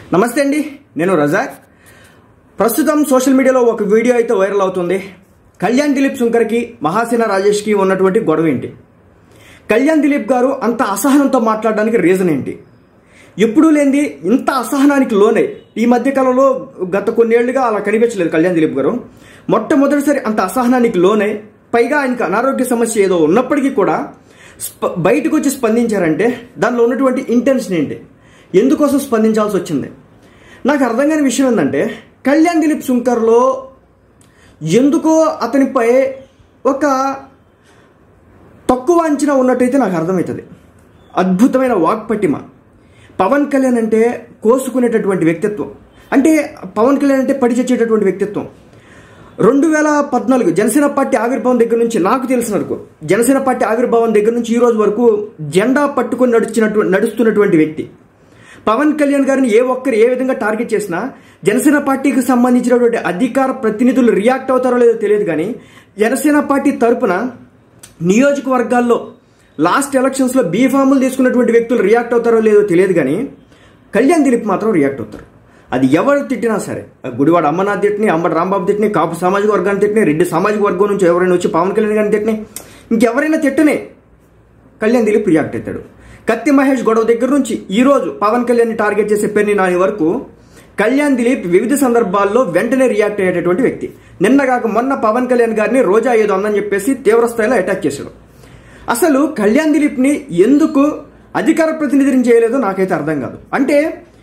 నమస్తే అండి నేను రజాక్ ప్రస్తుతం సోషల్ మీడియాలో ఒక వీడియో అయితే వైరల్ అవుతుంది కళ్యాణ్ దిలీప్ శంకర్కి మహాసేన రాజేష్కి ఉన్నటువంటి గొడవ ఏంటి కళ్యాణ్ దిలీప్ గారు అంత అసహనంతో మాట్లాడడానికి రీజన్ ఏంటి ఎప్పుడూ లేనిది ఇంత అసహనానికి లోనై ఈ మధ్య కాలంలో గత కొన్నేళ్లుగా అలా కనిపించలేదు కళ్యాణ్ దిలీప్ గారు మొట్టమొదటిసారి అంత అసహనానికి లోనై పైగా ఆయనకు అనారోగ్య సమస్య ఏదో ఉన్నప్పటికీ కూడా స్ప- బయటకు వచ్చి స్పందించారంటే దానిలో ఉన్నటువంటి ఇంటెన్షన్ ఏంటి ఎందుకోసం స్పందించాల్సి వచ్చింది నాకు అర్థం కాని విషయం ఏంటంటే కళ్యాణ్ దిలీప్ శంకర్లో ఎందుకో అతనిపై ఒక తక్కువ అంచనా ఉన్నట్టయితే నాకు అర్థమవుతుంది అద్భుతమైన వాక్పటిమ పవన్ కళ్యాణ్ అంటే కోసుకునేటటువంటి వ్యక్తిత్వం అంటే పవన్ కళ్యాణ్ అంటే పడి చచ్చేటటువంటి వ్యక్తిత్వం రెండు వేల పద్నాలుగు జనసేన పార్టీ ఆవిర్భావం దగ్గర నుంచి నాకు తెలిసిన వరకు జనసేన పార్టీ ఆవిర్భావం దగ్గర నుంచి ఈ రోజు వరకు జెండా పట్టుకొని నడుస్తున్నట్టు నడుస్తున్నటువంటి వ్యక్తి పవన్ కళ్యాణ్ గారిని ఏ ఒక్కరు ఏ విధంగా టార్గెట్ చేసినా జనసేన పార్టీకి సంబంధించినటువంటి అధికార ప్రతినిధులు రియాక్ట్ అవుతారో లేదో తెలియదు కానీ జనసేన పార్టీ తరపున నియోజకవర్గాల్లో లాస్ట్ ఎలక్షన్స్లో బీఫాములు తీసుకున్నటువంటి వ్యక్తులు రియాక్ట్ అవుతారో లేదో తెలియదు కానీ కళ్యాణ్ దిలీప్ మాత్రం రియాక్ట్ అవుతారు అది ఎవరు తిట్టినా సరే గుడివాడ అమ్మనాథ్ తిట్టిని అమ్మడి రాంబాబు తిట్టిని కాపు సామాజిక వర్గాన్ని తిట్టిని రెడ్డి సామాజిక వర్గం నుంచి ఎవరైనా వచ్చి పవన్ కళ్యాణ్ గారిని తిట్టిని ఇంకెవరైనా తిట్టనే కళ్యాణ్ దిలీప్ రియాక్ట్ అవుతాడు కత్తి మహేష్ గొడవ దగ్గర నుంచి ఈ రోజు పవన్ కళ్యాణ్ టార్గెట్ చేసే పెన్ని నాని వరకు కళ్యాణ్ దిలీప్ వివిధ సందర్భాల్లో వెంటనే రియాక్ట్ అయ్యేటటువంటి వ్యక్తి నిన్న కాక మొన్న పవన్ కళ్యాణ్ గారిని రోజా ఏదో అందని చెప్పేసి తీవ్ర స్థాయిలో అటాక్ చేశాడు అసలు కళ్యాణ్ దిలీప్ ని ఎందుకు అధికార ప్రతినిధిని చేయలేదో నాకైతే అర్థం కాదు అంటే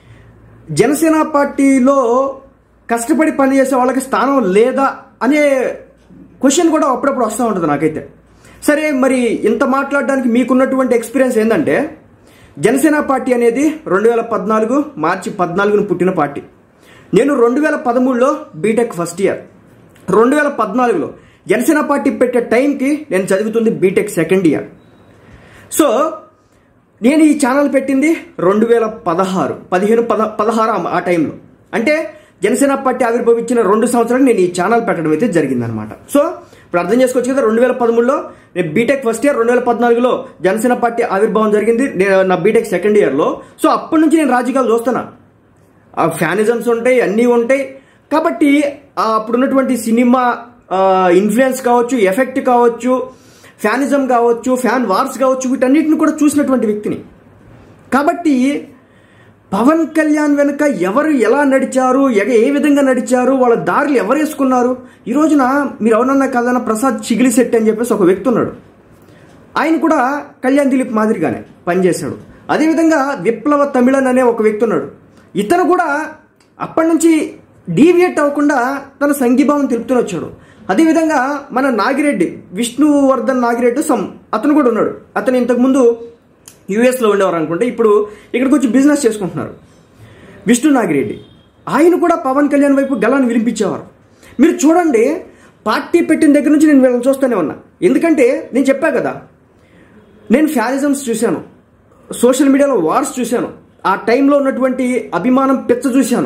జనసేన పార్టీలో కష్టపడి పనిచేసే వాళ్ళకి స్థానం లేదా అనే క్వశ్చన్ కూడా అప్పుడప్పుడు వస్తూ ఉంటుంది నాకైతే సరే మరి ఇంత మాట్లాడడానికి మీకున్నటువంటి ఎక్స్పీరియన్స్ ఏంటంటే జనసేన పార్టీ అనేది రెండు వేల పద్నాలుగు మార్చి పద్నాలుగున పుట్టిన పార్టీ నేను రెండు వేల పదమూడులో బీటెక్ ఫస్ట్ ఇయర్ రెండు వేల పద్నాలుగులో జనసేన పార్టీ పెట్టే టైంకి నేను చదువుతుంది బీటెక్ సెకండ్ ఇయర్ సో నేను ఈ ఛానల్ పెట్టింది రెండు వేల పదహారు పదిహేను పద పదహారు ఆ- ఆ టైంలో అంటే జనసేన పార్టీ ఆవిర్భవించిన రెండు సంవత్సరాలు నేను ఈ ఛానల్ పెట్టడం అయితే జరిగిందనమాట సో ఇప్పుడు అర్థం చేసుకోవచ్చు కదా రెండు వేల పదమూడులో నేను బీటెక్ ఫస్ట్ ఇయర్ రెండు వేల పద్నాలుగులో జనసేన పార్టీ ఆవిర్భావం జరిగింది నేను నా బీటెక్ సెకండ్ ఇయర్లో సో అప్పటి నుంచి నేను రాజకీయాలు చూస్తున్నా ఆ ఫ్యానిజమ్స్ ఉంటాయి అన్నీ ఉంటాయి కాబట్టి ఆ అప్పుడున్నటువంటి సినిమా ఇన్ఫ్లుయెన్స్ కావచ్చు ఎఫెక్ట్ కావచ్చు ఫ్యానిజం కావచ్చు ఫ్యాన్ వార్స్ కావచ్చు వీటన్నిటిని కూడా చూసినటువంటి వ్యక్తిని కాబట్టి పవన్ కళ్యాణ్ వెనుక ఎవరు ఎలా నడిచారు ఎగ- ఏ విధంగా నడిచారు వాళ్ళ దారులు ఎవరు వేసుకున్నారు ఈ రోజున మీరు ఎవరన్నా కదన్న ప్రసాద్ చిగిలిశెట్టి అని చెప్పేసి ఒక వ్యక్తి ఉన్నాడు ఆయన కూడా కళ్యాణ్ దిలీప్ మాదిరిగానే పనిచేశాడు అదేవిధంగా విప్లవ తమిళన్ అనే ఒక వ్యక్తి ఉన్నాడు ఇతను కూడా అప్పటి నుంచి డీవియేట్ అవ్వకుండా తన సంఘీభావం తెలుపుతూనే వచ్చాడు అదేవిధంగా మన నాగిరెడ్డి విష్ణువర్ధన్ నాగిరెడ్డి సమ్ అతను కూడా ఉన్నాడు అతను ఇంతకుముందు యుఎస్లో ఉండేవారు అనుకుంటే ఇప్పుడు ఇక్కడికి వచ్చి బిజినెస్ చేసుకుంటున్నారు విష్ణు నాగిరెడ్డి ఆయన కూడా పవన్ కళ్యాణ్ వైపు గలాన్ని వినిపించేవారు మీరు చూడండి పార్టీ పెట్టిన దగ్గర నుంచి నేను వీళ్ళని చూస్తూనే ఉన్నా ఎందుకంటే నేను చెప్పా కదా నేను ఫ్యానిజమ్స్ చూశాను సోషల్ మీడియాలో వార్స్ చూశాను ఆ టైంలో ఉన్నటువంటి అభిమానం పిచ్చ చూశాను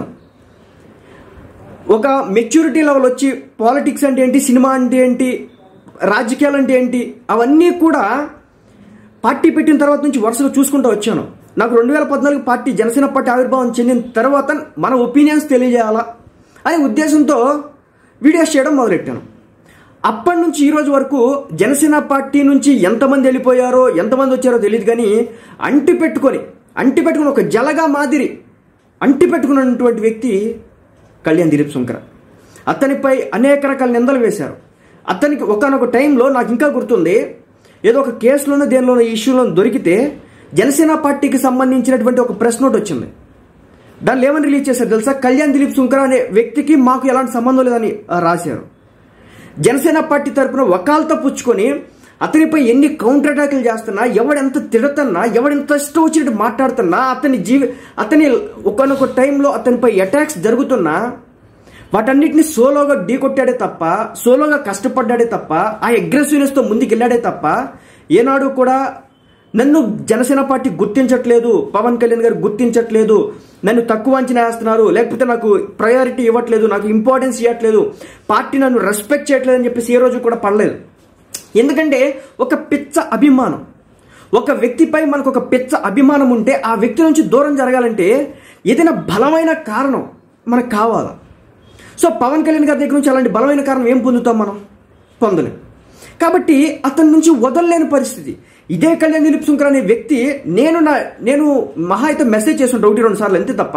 ఒక మెచ్యూరిటీ లెవెల్ వచ్చి పాలిటిక్స్ అంటే ఏంటి సినిమా అంటే ఏంటి రాజకీయాలు అంటే ఏంటి అవన్నీ కూడా పార్టీ పెట్టిన తర్వాత నుంచి వరుసగా చూసుకుంటూ వచ్చాను నాకు రెండు వేల పద్నాలుగు పార్టీ జనసేన పార్టీ ఆవిర్భావం చెందిన తర్వాత మన ఒపీనియన్స్ తెలియజేయాలా అనే ఉద్దేశంతో వీడియోస్ చేయడం మొదలెట్టాను అప్పటి నుంచి ఈ రోజు వరకు జనసేన పార్టీ నుంచి ఎంతమంది వెళ్ళిపోయారో ఎంతమంది వచ్చారో తెలియదు కానీ అంటి పెట్టుకొని అంటి పెట్టుకుని ఒక జలగా మాదిరి అంటి పెట్టుకున్నటువంటి వ్యక్తి కళ్యాణ్ దిలీప్ శంకర అతనిపై అనేక రకాల నిందలు వేశారు అతనికి ఒకనొక టైంలో నాకు ఇంకా గుర్తుంది ఏదో ఒక కేసులోనో దేనిలోనో ఇష్యూలో దొరికితే జనసేన పార్టీకి సంబంధించినటువంటి ఒక ప్రెస్ నోట్ వచ్చింది దాన్ని ఏమని రిలీజ్ చేశారు తెలుసా కళ్యాణ్ దిలీప్ శంకర్ అనే వ్యక్తికి మాకు ఎలాంటి సంబంధం లేదని ఆ, రాశారు జనసేన పార్టీ తరపున వకాలతో పుచ్చుకొని అతనిపై ఎన్ని కౌంటర్ అటాకులు చేస్తున్నా ఎవడెంత తిడుతున్నా ఎవడెంత ఇష్టం వచ్చినట్టు మాట్లాడుతున్నా అతని జీవి అతని ఒకనొక టైంలో అతనిపై అటాక్స్ జరుగుతున్నా వాటన్నిటిని సోలోగా ఢీకొట్టాడే తప్ప సోలోగా కష్టపడ్డాడే తప్ప ఆ అగ్రెసివ్నెస్ తో ముందుకెళ్ళాడే తప్ప ఏనాడు కూడా నన్ను జనసేన పార్టీ గుర్తించట్లేదు పవన్ కళ్యాణ్ గారు గుర్తించట్లేదు నన్ను తక్కువ అంచనా వేస్తున్నారు లేకపోతే నాకు ప్రయారిటీ ఇవ్వట్లేదు నాకు ఇంపార్టెన్స్ ఇవ్వట్లేదు పార్టీ నన్ను రెస్పెక్ట్ చేయట్లేదు అని చెప్పేసి ఏ రోజు కూడా పడలేదు ఎందుకంటే ఒక పిచ్చ అభిమానం ఒక వ్యక్తిపై మనకు ఒక పెచ్చ అభిమానం ఉంటే ఆ వ్యక్తి నుంచి దూరం జరగాలంటే ఏదైనా బలమైన కారణం మనకు కావాలా సో పవన్ కళ్యాణ్ గారి దగ్గర నుంచి అలాంటి బలమైన కారణం ఏం పొందుతాం మనం పొందలేం కాబట్టి అతని నుంచి వదలలేని పరిస్థితి ఇదే కళ్యాణ్ దిలీప్ శంకర్ అనే వ్యక్తి నేను నా నేను మహా అయితే మెసేజ్ చేస్తుంటా ఒకటి రెండు సార్లు అంతే తప్ప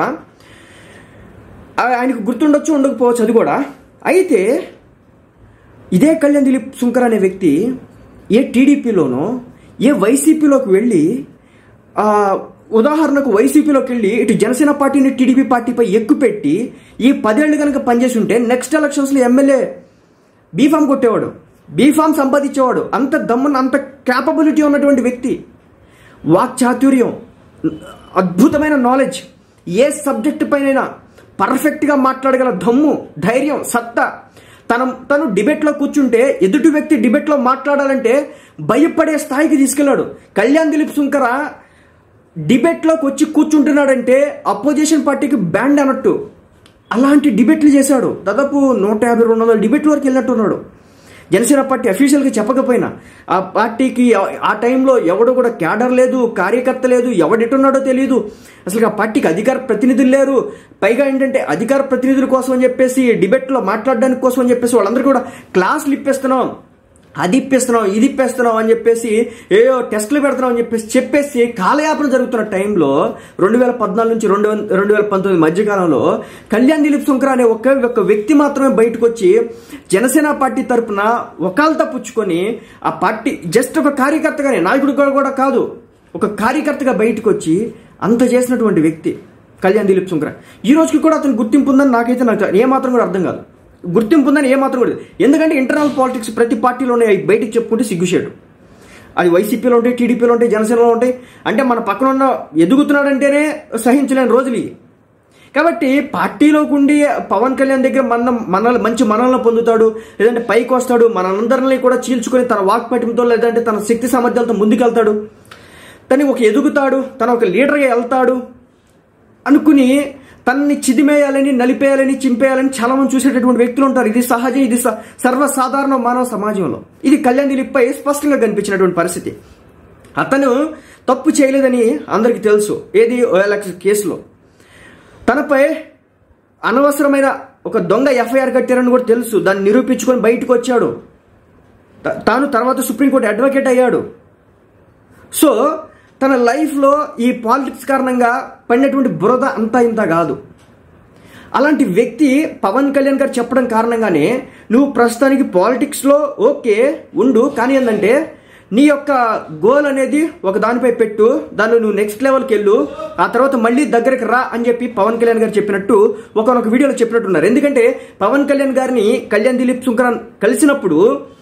ఆ- ఆయనకు గుర్తుండొచ్చు ఉండకపోవచ్చు అది కూడా అయితే ఇదే కళ్యాణ్ దిలీప్ శంకర్ అనే వ్యక్తి ఏ టీడీపీలోనో ఏ వైసీపీలోకి వెళ్ళి ఆ, ఉదాహరణకు వైసీపీలోకి వెళ్ళి ఇటు జనసేన పార్టీని టీడీపీ పార్టీపై ఎక్కుపెట్టి ఈ పదేళ్లు కనుక పనిచేసి ఉంటే నెక్స్ట్ ఎలక్షన్స్లో ఎమ్మెల్యే బీఫామ్ కొట్టేవాడు బీఫామ్ సంపాదించేవాడు అంత దమ్మున అంత క్యాపబిలిటీ ఉన్నటువంటి వ్యక్తి వాక్చాతుర్యం అద్భుతమైన నాలెడ్జ్ ఏ సబ్జెక్ట్ పైన పర్ఫెక్ట్గా మాట్లాడగల దమ్ము ధైర్యం సత్తా తన తను డిబేట్లో కూర్చుంటే ఎదుటి వ్యక్తి డిబేట్లో మాట్లాడాలంటే భయపడే స్థాయికి తీసుకెళ్లాడు కళ్యాణ్ దిలీప్ సుంకర డిబేట్లోకి వచ్చి కూర్చుంటున్నాడంటే అపోజిషన్ పార్టీకి బ్యాండ్ అన్నట్టు అలాంటి డిబేట్లు చేశాడు దాదాపు నూట యాభై రెండు వందల డిబేట్ల వరకు వెళ్ళినట్టున్నాడు జనసేన పార్టీ అఫీషియల్గా చెప్పకపోయినా ఆ పార్టీకి ఆ- ఆ టైంలో ఎవడు కూడా క్యాడర్ లేదు కార్యకర్త లేదు ఎవడెట్టున్నాడో తెలియదు అసలు ఆ పార్టీకి అధికార ప్రతినిధులు లేరు పైగా ఏంటంటే అధికార ప్రతినిధుల కోసం అని చెప్పేసి డిబేట్లో మాట్లాడడానికి కోసం అని చెప్పేసి వాళ్ళందరూ కూడా క్లాసులు ఇప్పేస్తున్నాం అది ఇప్పిస్తున్నాం ఇది ఇప్పేస్తున్నాం అని చెప్పేసి ఏయో టెస్టులు పెడుతున్నాం అని చెప్పేసి చెప్పేసి కాలయాపన జరుగుతున్న టైంలో రెండు వేల పద్నాలుగు నుంచి రెండు వేల రెండు వేల పంతొమ్మిది మధ్యకాలంలో కళ్యాణ్ దిలీప్ శంకర్ అనే ఒక ఒక వ్యక్తి మాత్రమే బయటకు వచ్చి జనసేన పార్టీ తరపున ఒకళ్ళతో పుచ్చుకొని ఆ పార్టీ జస్ట్ ఒక కార్యకర్తగానే నాయకుడు కూడా- కూడా కాదు ఒక కార్యకర్తగా బయటకు వచ్చి అంత చేసినటువంటి వ్యక్తి కళ్యాణ్ దిలీప్ శంకర్ ఈ రోజుకి కూడా అతను గుర్తింపు ఉందని నాకైతే నాకు ఏమాత్రం కూడా అర్థం కాదు గుర్తింపు ఉందని ఏమాత్రం కూడా లేదు. ఎందుకంటే ఇంటర్నల్ పాలిటిక్స్ ప్రతి పార్టీలోనే అవి బయటికి చెప్పుకుంటే సిగ్గుచేటు అది వైసీపీలో ఉంటాయి టీడీపీలో ఉంటాయి జనసేనలో ఉంటాయి అంటే మన పక్కన ఉన్న ఎదుగుతున్నాడంటేనే సహించలేని రోజులు ఇవి కాబట్టి పార్టీలోకి ఉండి పవన్ కళ్యాణ్ దగ్గర మన మన మంచి మనల్ని పొందుతాడు లేదంటే పైకి వస్తాడు మనందరినీ కూడా చీల్చుకొని తన వాక్పటింతో లేదంటే తన శక్తి సామర్థ్యాలతో ముందుకెళ్తాడు తను ఒక ఎదుగుతాడు తను ఒక లీడర్గా వెళ్తాడు అనుకుని తనని చిదిమేయాలని నలిపేయాలని చింపేయాలని చాలా మంది చూసేటటువంటి వ్యక్తులు ఉంటారు ఇది సహజం ఇది స- సర్వసాధారణ మానవ సమాజంలో ఇది కళ్యాణ్ దిలీప్ పై స్పష్టంగా కనిపించినటువంటి పరిస్థితి అతను తప్పు చేయలేదని అందరికీ తెలుసు ఏది ఓఎల్ఎక్స్ కేసులో తనపై అనవసరమైన ఒక దొంగ ఎఫ్ఐఆర్ కట్టారని కూడా తెలుసు దాన్ని నిరూపించుకొని బయటకు వచ్చాడు త- తాను తర్వాత సుప్రీంకోర్టు అడ్వకేట్ అయ్యాడు సో తన లైఫ్లో ఈ పాలిటిక్స్ కారణంగా పడినటువంటి బురద అంతా ఇంత కాదు అలాంటి వ్యక్తి పవన్ కళ్యాణ్ గారు చెప్పడం కారణంగానే నువ్వు ప్రస్తుతానికి పాలిటిక్స్లో ఓకే ఉండు కానీ ఏంటంటే నీ యొక్క గోల్ అనేది ఒక దానిపై పెట్టు దాన్ని నువ్వు నెక్స్ట్ లెవెల్కి వెళ్ళు ఆ తర్వాత మళ్ళీ దగ్గరికి రా అని చెప్పి పవన్ కళ్యాణ్ గారు చెప్పినట్టు ఒకనొక వీడియోలో చెప్పినట్టున్నారు ఎందుకంటే పవన్ కళ్యాణ్ గారిని కళ్యాణ్ దిలీప్ శంకరన్ కలిసినప్పుడు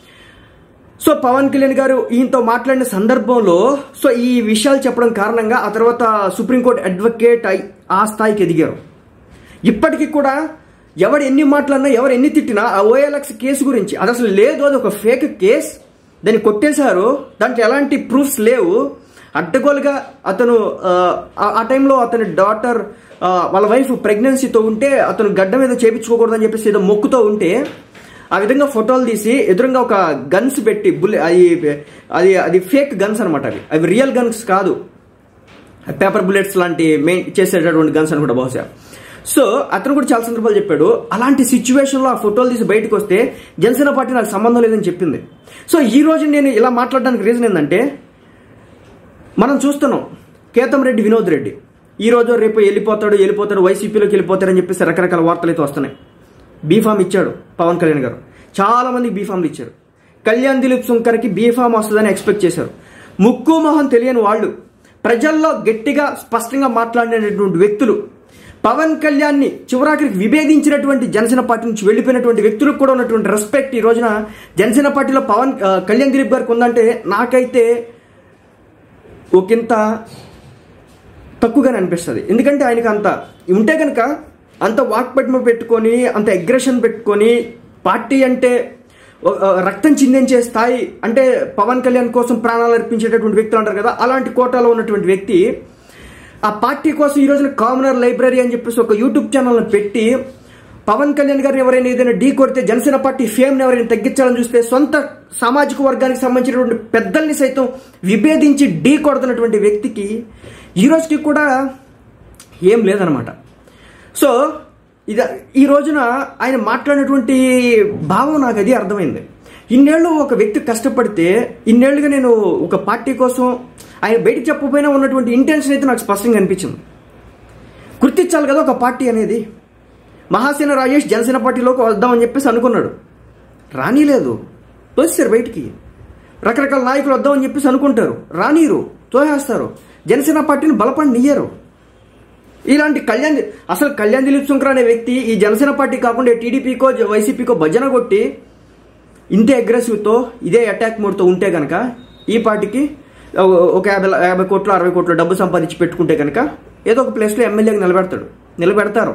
సో పవన్ కళ్యాణ్ గారు ఈయనతో మాట్లాడిన సందర్భంలో సో ఈ విషయాలు చెప్పడం కారణంగా ఆ తర్వాత సుప్రీంకోర్టు అడ్వకేట్ అయి ఆ స్థాయికి ఎదిగారు ఇప్పటికీ కూడా ఎవరు ఎన్ని మాట్లాడినా ఎవరు ఎన్ని తిట్టినా ఆ ఓఎల్ఎక్స్ కేసు గురించి అది అసలు లేదు అది ఒక ఫేక్ కేస్ దాన్ని కొట్టేశారు దాంట్లో ఎలాంటి ప్రూఫ్స్ లేవు అడ్డగోలుగా అతను ఆ, ఆ- ఆ టైంలో అతని డాటర్ వాళ్ళ వైఫ్ ప్రెగ్నెన్సీతో ఉంటే అతను గడ్డ మీద చేపించుకోకూడదని చెప్పేసి ఏదో మొక్కుతో ఉంటే ఆ విధంగా ఫోటోలు తీసి ఎదురుగా ఒక గన్స్ పెట్టి బుల్లె అది అది అది ఫేక్ గన్స్ అనమాట అవి అవి రియల్ గన్స్ కాదు పేపర్ బుల్లెట్స్ లాంటి మెయిన్ చేసేటటువంటి గన్స్ అనుకుంటా బహుశా సో అతను కూడా చాలా సందర్భాలు చెప్పాడు అలాంటి సిచ్యువేషన్ లో ఆ ఫోటోలు తీసి బయటకు వస్తే జనసేన పార్టీ నాకు సంబంధం లేదని చెప్పింది సో ఈ రోజు నేను ఇలా మాట్లాడడానికి రీజన్ ఏంటంటే మనం చూస్తున్నాం కేతం రెడ్డి వినోద్ రెడ్డి ఈ రోజు రేపు వెళ్ళిపోతాడు వెళ్ళిపోతాడు వైసీపీలోకి వెళ్ళిపోతారని చెప్పేసి రకరకాల వార్తలు అయితే వస్తున్నాయి బీఫామ్ ఇచ్చాడు పవన్ కళ్యాణ్ గారు చాలా మందికి బీఫామ్లు ఇచ్చారు కళ్యాణ్ దిలీప్ సుంకర్కి బీఫామ్ వస్తుందని ఎక్స్పెక్ట్ చేశారు ముక్కు మొహం తెలియని వాళ్ళు ప్రజల్లో గట్టిగా స్పష్టంగా మాట్లాడినటువంటి వ్యక్తులు పవన్ కళ్యాణ్ని చివరాఖరికి విభేదించినటువంటి జనసేన పార్టీ నుంచి వెళ్ళిపోయినటువంటి వ్యక్తులకు కూడా ఉన్నటువంటి రెస్పెక్ట్ ఈ రోజున జనసేన పార్టీలో పవన్ ఆ, కళ్యాణ్ దిలీప్ గారికి ఉందంటే నాకైతే ఒకంత తక్కువగానే అనిపిస్తుంది ఎందుకంటే ఆయనకి అంత ఉంటే కనుక అంత వాక్పటిమ పెట్టుకొని అంత అగ్రెషన్ పెట్టుకొని పార్టీ అంటే ఓ- ఆ, రక్తం చిందించే స్థాయి అంటే పవన్ కళ్యాణ్ కోసం ప్రాణాలు అర్పించేటటువంటి వ్యక్తులు అంటారు కదా అలాంటి కోటాలో ఉన్నటువంటి వ్యక్తి ఆ పార్టీ కోసం ఈ రోజున కామనర్ లైబ్రరీ అని చెప్పేసి ఒక యూట్యూబ్ ఛానల్ని పెట్టి పవన్ కళ్యాణ్ గారిని ఎవరైనా ఏదైనా ఢీ కొడితే జనసేన పార్టీ ఫేమ్ని ఎవరైనా తగ్గించాలని చూస్తే సొంత సామాజిక వర్గానికి సంబంధించినటువంటి పెద్దల్ని సైతం విభేదించి ఢీ కొడుతున్నటువంటి వ్యక్తికి ఈ రోజుకి కూడా ఏం లేదనమాట సో ఇది ఈ రోజున ఆయన మాట్లాడినటువంటి భావం నాకు అది అర్థమైంది ఇన్నేళ్ళు ఒక వ్యక్తి కష్టపడితే ఇన్నేళ్లుగా నేను ఒక పార్టీ కోసం ఆయన బయటికి చెప్పకపోయినా ఉన్నటువంటి ఇంటెన్షన్ అయితే నాకు స్పష్టంగా అనిపించింది గుర్తించాలి కదా ఒక పార్టీ అనేది మహాసేన రాజేష్ జనసేన పార్టీలోకి వద్దామని చెప్పేసి అనుకున్నాడు రానిలేదు తోసేశారు బయటికి రకరకాల నాయకులు వద్దామని చెప్పేసి అనుకుంటారు రానీరు తోసేస్తారు జనసేన పార్టీని బలపడినియ్యరు ఇలాంటి కళ్యాణ్ అసలు కళ్యాణ్ దిలీప్ శంకర్ అనే వ్యక్తి ఈ జనసేన పార్టీ కాకుండా టీడీపీకో వైసీపీకో భజన కొట్టి ఇంతే అగ్రెసివ్తో ఇదే అటాక్ మోడ్తో ఉంటే కనుక ఈ పార్టీకి ఒక యాభై యాభై కోట్లు అరవై కోట్లు డబ్బు సంపాదించి పెట్టుకుంటే కనుక ఏదో ఒక ప్లేస్లో ఎమ్మెల్యేకి నిలబెడతాడు నిలబెడతారు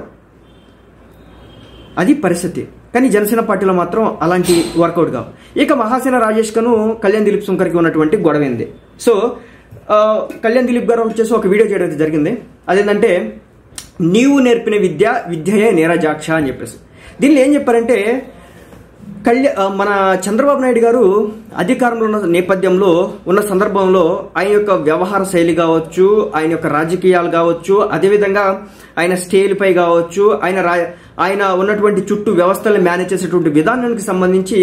అది పరిస్థితి కానీ జనసేన పార్టీలో మాత్రం అలాంటి వర్కౌట్ కావు ఇక మహాసేన రాజేష్ కను కళ్యాణ్ దిలీప్ శంకర్కి ఉన్నటువంటి గొడవ ఏంది సో ఆ, కళ్యాణ్ దిలీప్ గారు వచ్చేసి ఒక వీడియో చేయడం అయితే జరిగింది అదేంటంటే నీవు నేర్పిన విద్య విద్యయే నీరజాక్ష అని చెప్పేసి దీనిలో ఏం చెప్పారంటే కళ్యా ఆ, మన చంద్రబాబు నాయుడు గారు అధికారంలో ఉన్న నేపథ్యంలో ఉన్న సందర్భంలో ఆయన యొక్క వ్యవహార శైలి కావచ్చు ఆయన యొక్క రాజకీయాలు కావచ్చు అదేవిధంగా ఆయన స్టేల్పై కావచ్చు ఆయన రా ఆయన ఉన్నటువంటి చుట్టూ వ్యవస్థలను మేనేజ్ చేసేటువంటి విధానానికి సంబంధించి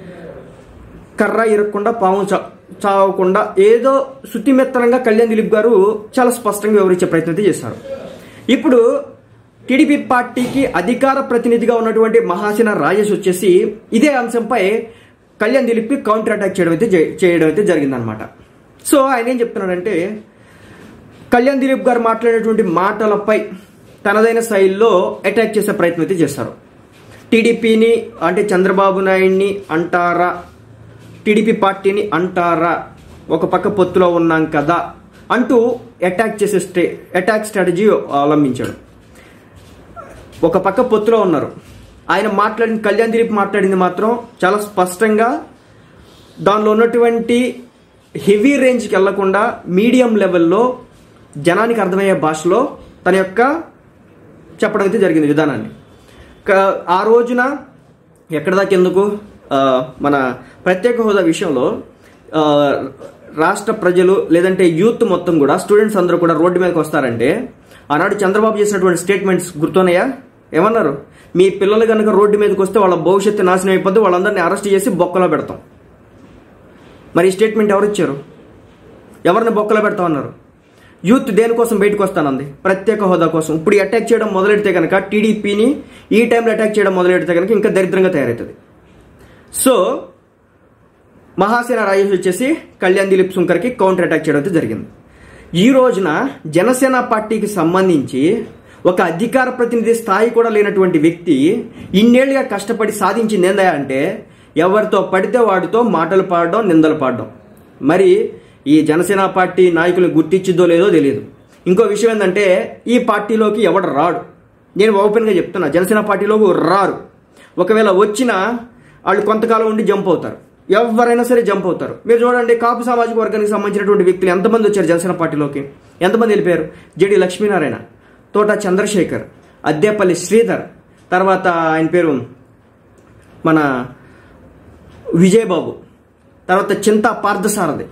కర్ర ఇరగకుండా పాము చా చావకుండా ఏదో శుతిమెత్తనంగా కళ్యాణ్ దిలీప్ గారు చాలా స్పష్టంగా వివరించే ప్రయత్నం అయితే చేశారు ఇప్పుడు టీడీపీ పార్టీకి అధికార ప్రతినిధిగా ఉన్నటువంటి మహాసేన రాజేష్ వచ్చేసి ఇదే అంశంపై కళ్యాణ్ దిలీప్ కి కౌంటర్ అటాక్ చేయడం అయితే జే- చేయడం అయితే జరిగిందనమాట సో ఆయన ఏం చెప్తున్నాడంటే కళ్యాణ్ దిలీప్ గారు మాట్లాడేటువంటి మాటలపై తనదైన శైలిలో అటాక్ చేసే ప్రయత్నం అయితే చేస్తారు టీడీపీని అంటే చంద్రబాబు నాయుడిని అంటారా టీడీపీ పార్టీని అంటారా ఒక పక్క పొత్తులో ఉన్నాం కదా అంటూ అటాక్ చేసే స్టే అటాక్ స్ట్రాటజీ అవలంబించాడు ఒక పక్క పొత్తులో ఉన్నారు ఆయన మాట్లాడిన కళ్యాణ్ దిలీప్ మాట్లాడింది మాత్రం చాలా స్పష్టంగా దానిలో ఉన్నటువంటి హెవీ రేంజ్కి వెళ్లకుండా మీడియం లెవెల్లో జనానికి అర్థమయ్యే భాషలో తన యొక్క చెప్పడం అయితే జరిగింది విధానాన్ని క- ఆ రోజున ఎక్కడ దాకా ఎందుకు ఆ, మన ప్రత్యేక హోదా విషయంలో ఆ, రాష్ట్ర ప్రజలు లేదంటే యూత్ మొత్తం కూడా స్టూడెంట్స్ అందరూ కూడా రోడ్డు మీదకి వస్తారంటే ఆనాడు చంద్రబాబు చేసినటువంటి స్టేట్మెంట్స్ గుర్తున్నాయా ఏమన్నారు మీ పిల్లలు కనుక రోడ్డు మీదకి వస్తే వాళ్ళ భవిష్యత్తు నాశనం అయిపోద్ది వాళ్ళందరినీ అరెస్ట్ చేసి బొక్కలో పెడతాం మరి ఈ స్టేట్మెంట్ ఎవరు ఇచ్చారు ఎవరిని బొక్కలో పెడతామన్నారు యూత్ దేనికోసం బయటకు వస్తానంది ప్రత్యేక హోదా కోసం ఇప్పుడు ఈ అటాక్ చేయడం మొదలెడితే కనుక టీడీపీని ఈ టైంలో అటాక్ చేయడం మొదలెడితే కనుక ఇంకా దరిద్రంగా తయారవుతుంది సో మహాసేన రాజేష్ వచ్చేసి కళ్యాణ్ దిలీప్ శంకర్కి కౌంటర్ అటాక్ చేయడం అయితే జరిగింది ఈ రోజున జనసేన పార్టీకి సంబంధించి ఒక అధికార ప్రతినిధి స్థాయి కూడా లేనటువంటి వ్యక్తి ఇన్నేళ్లుగా కష్టపడి సాధించింది ఏందా అంటే ఎవరితో పడితే వాడితో మాటలు పాడడం నిందలు పాడడం మరి ఈ జనసేన పార్టీ నాయకులు గుర్తించిద్దో లేదో తెలియదు ఇంకో విషయం ఏంటంటే ఈ పార్టీలోకి ఎవడు రాడు నేను ఓపెన్గా చెప్తున్నా జనసేన పార్టీలోకి రారు ఒకవేళ వచ్చినా వాళ్ళు కొంతకాలం ఉండి జంప్ అవుతారు ఎవరైనా సరే జంప్ అవుతారు మీరు చూడండి కాపు సామాజిక వర్గానికి సంబంధించినటువంటి వ్యక్తులు ఎంతమంది వచ్చారు జనసేన పార్టీలోకి ఎంతమంది వెళ్ళిపోయారు జడి లక్ష్మీనారాయణ తోట చంద్రశేఖర్ అద్దేపల్లి శ్రీధర్ తర్వాత ఆయన పేరు మన విజయబాబు తర్వాత చింతా పార్థసారథి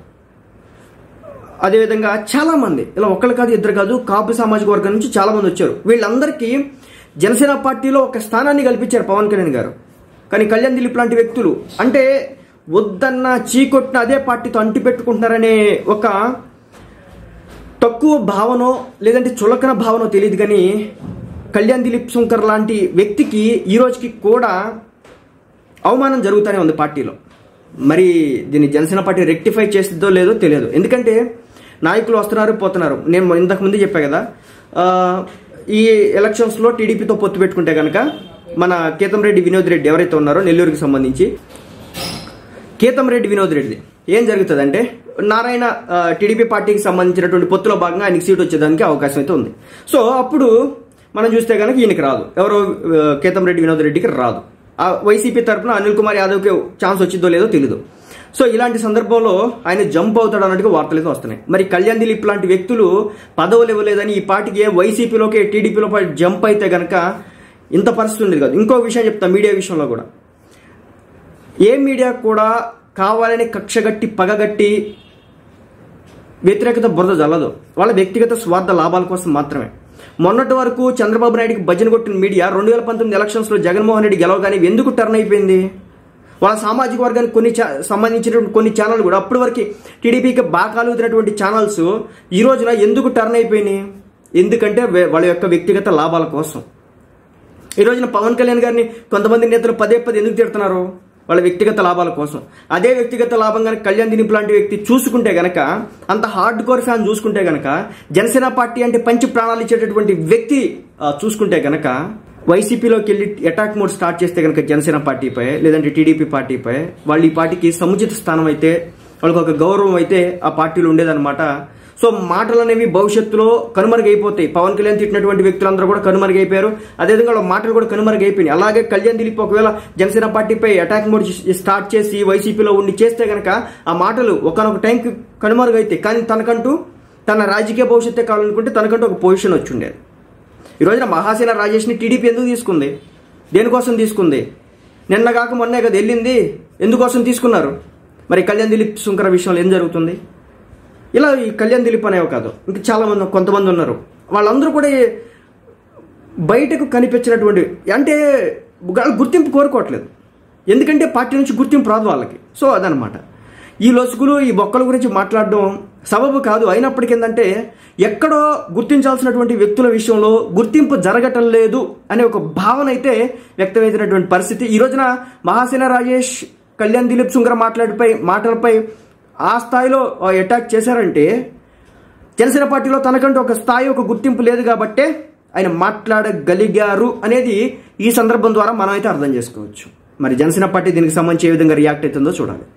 అదేవిధంగా చాలా మంది ఇలా ఒక్కరు కాదు ఇద్దరు కాదు కాపు సామాజిక వర్గం నుంచి చాలా మంది వచ్చారు వీళ్ళందరికీ జనసేన పార్టీలో ఒక స్థానాన్ని కల్పించారు పవన్ కళ్యాణ్ గారు కానీ కళ్యాణ్ దిలీప్ లాంటి వ్యక్తులు అంటే వద్దన్న చీకొట్టిన అదే పార్టీతో అంటి పెట్టుకుంటున్నారనే ఒక తక్కువ భావనో లేదంటే చులకన భావనో తెలియదు కానీ కళ్యాణ్ దిలీప్ శంకర్ లాంటి వ్యక్తికి ఈ రోజుకి కూడా అవమానం జరుగుతూనే ఉంది పార్టీలో మరి దీన్ని జనసేన పార్టీ రెక్టిఫై చేస్తుందో లేదో తెలియదు ఎందుకంటే నాయకులు వస్తున్నారు పోతున్నారు నేను ఇంతకు ముందు చెప్పా కదా ఆ, ఈ ఎలక్షన్స్లో టీడీపీతో పొత్తు పెట్టుకుంటే కనుక మన కేతంరెడ్డి వినోద్ రెడ్డి ఎవరైతే ఉన్నారో నెల్లూరుకి సంబంధించి కేతంరెడ్డి వినోద్ రెడ్డి ఏం జరుగుతుందంటే నారాయణ ఆ, టీడీపీ పార్టీకి సంబంధించినటువంటి పొత్తులో భాగంగా ఆయనకి సీట్ వచ్చేదానికి అవకాశం అయితే ఉంది సో అప్పుడు మనం చూస్తే కనుక ఈయనకి రాదు ఎవరో ఆ, కేతంరెడ్డి వినోద్ రెడ్డికి రాదు ఆ వైసీపీ తరఫున అనిల్ కుమార్ యాదవ్కి ఛాన్స్ వచ్చిందో లేదో తెలియదు సో ఇలాంటి సందర్భంలో ఆయన జంప్ అవుతాడు అన్నట్టుగా వార్తలు అయితే వస్తున్నాయి మరి కళ్యాణ్ దిలీప్ లాంటి వ్యక్తులు పదవులు ఇవ్వలేదని ఈ పార్టీకి ఏ వైసీపీలోకి టీడీపీలో జంప్ అయితే గనక ఇంత పరిస్థితి ఉండేది కాదు ఇంకో విషయం చెప్తా మీడియా విషయంలో కూడా ఏ మీడియా కూడా కావాలని కక్షగట్టి పగగట్టి వ్యతిరేకత బురద జల్లదు వాళ్ళ వ్యక్తిగత స్వార్థ లాభాల కోసం మాత్రమే మొన్నటి వరకు చంద్రబాబు నాయుడికి భజన కొట్టిన మీడియా రెండు వేల పంతొమ్మిది ఎలక్షన్స్లో జగన్మోహన్ రెడ్డి గెలవగానే ఎందుకు టర్న్ అయిపోయింది వాళ్ళ సామాజిక వర్గానికి కొన్ని చా- సంబంధించినటువంటి కొన్ని ఛానల్ కూడా అప్పటి వరకు టీడీపీకి బాకాలు వదిలినటువంటి ఛానల్స్ ఈ రోజున ఎందుకు టర్న్ అయిపోయినాయి ఎందుకంటే వే- వాళ్ళ యొక్క వ్యక్తిగత లాభాల కోసం ఈ రోజున పవన్ కళ్యాణ్ గారిని కొంతమంది నేతలు పదే పదే ఎందుకు తిడుతున్నారు వాళ్ళ వ్యక్తిగత లాభాల కోసం అదే వ్యక్తిగత లాభం కనుక కళ్యాణ్ దిలీప్ లాంటి వ్యక్తి చూసుకుంటే గనక అంత హార్డ్ కోర్ ఫ్యాన్ చూసుకుంటే గనక జనసేన పార్టీ అంటే పంచి ప్రాణాలు ఇచ్చేటటువంటి వ్యక్తి ఆ, చూసుకుంటే గనక వైసీపీలోకి వెళ్ళి అటాక్ మోడ్ స్టార్ట్ చేస్తే కనుక జనసేన పార్టీపై లేదంటే టీడీపీ పార్టీపై వాళ్ళు ఈ పార్టీకి సముచిత స్థానం అయితే వాళ్ళకి ఒక గౌరవం అయితే ఆ పార్టీలో ఉండేదన్నమాట సో మాటలు అనేవి భవిష్యత్తులో కనుమరుగైపోతాయి పవన్ కళ్యాణ్ తిట్టినటువంటి వ్యక్తులందరూ కూడా కనుమరుగైపోయారు అదేవిధంగా వాళ్ళ మాటలు కూడా కనుమరుగైపోయినాయి అలాగే కళ్యాణ్ దిలీప్ ఒకవేళ జనసేన పార్టీపై అటాక్ మోడ్ స్టార్ట్ చేసి వైసీపీలో ఉండి చేస్తే గనక ఆ మాటలు ఒకనొక టైంకి కనుమరుగైతాయి కానీ తనకంటూ తన రాజకీయ భవిష్యత్తే కావాలనుకుంటే తనకంటూ ఒక పొజిషన్ వచ్చి ఉండేది ఈ రోజున మహాసేన రాజేష్ని టీడీపీ ఎందుకు తీసుకుంది దేనికోసం తీసుకుంది నిన్న కాక మొన్నే కదా వెళ్ళింది ఎందుకోసం తీసుకున్నారు మరి కళ్యాణ్ దిలీప్ శుంకర విషయంలో ఏం జరుగుతుంది ఇలా ఈ కళ్యాణ్ దిలీప్ అనేవి కాదు ఇంకా చాలా మంది కొంతమంది ఉన్నారు వాళ్ళందరూ కూడా ఈ బయటకు కనిపించినటువంటి అంటే వాళ్ళు గుర్తింపు కోరుకోవట్లేదు ఎందుకంటే పార్టీ నుంచి గుర్తింపు రాదు వాళ్ళకి సో అదనమాట ఈ లొసుగులు ఈ బొక్కల గురించి మాట్లాడడం సబబు కాదు అయినప్పటికీ ఏంటంటే ఎక్కడో గుర్తించాల్సినటువంటి వ్యక్తుల విషయంలో గుర్తింపు జరగటం లేదు అనే ఒక భావన అయితే వ్యక్తమైనటువంటి పరిస్థితి ఈ రోజున మహాసేన రాజేష్ కళ్యాణ్ దిలీప్ సుంగర మాట్లాడిపై మాటలపై ఆ స్థాయిలో అటాక్ చేశారంటే జనసేన పార్టీలో తనకంటూ ఒక స్థాయి ఒక గుర్తింపు లేదు కాబట్టే ఆయన మాట్లాడగలిగారు అనేది ఈ సందర్భం ద్వారా మనం అయితే అర్థం చేసుకోవచ్చు మరి జనసేన పార్టీ దీనికి సంబంధించి ఏ విధంగా రియాక్ట్ అవుతుందో చూడాలి